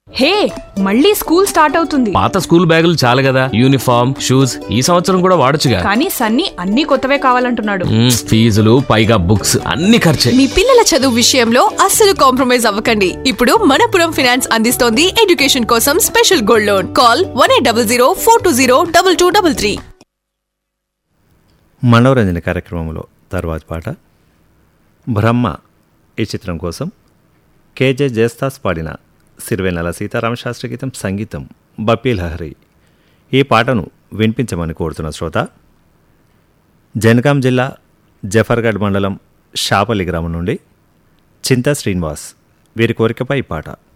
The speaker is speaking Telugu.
హే మళ్ళీ స్కూల్ స్టార్ట్ అవుతుంది పాత స్కూల్ బ్యాగులు చాలు కదా యూనిఫామ్ షూస్ ఈ సంవత్సరం కూడా వాడొచ్చుగా కానీ సన్నీ అన్ని కొత్తవే కావాలంటున్నాడు మ్మ్, ఫీజులు పైగా బుక్స్ అన్ని ఖర్చే మీ పిల్లల చదువు విషయంలో అస్సలు కాంప్రమైజ్ అవ్వకండి ఇప్పుడు మనపురం ఫైనాన్స్ అందిస్తోంది ఎడ్యుకేషన్ కోసం special gold loan call one eight double zero four two zero double two double three మనోరంజన కార్యక్రమంలో తర్వాత పాట బ్రహ్మ ఈ చిత్రం కోసం కేజే జయస్తాస్ పాడిన సిరివెన్నెల సీతారామ శాస్త్రి గీతం సంగీతం బప్పీ లహరి ఈ పాటను వినిపించమని కోరుతున్న శ్రోత జనగాం జిల్లా జఫర్గఢ్ మండలం షాపల్లి గ్రామం నుండి చింతా శ్రీనివాస్ వీరి కోరికపై ఈ పాట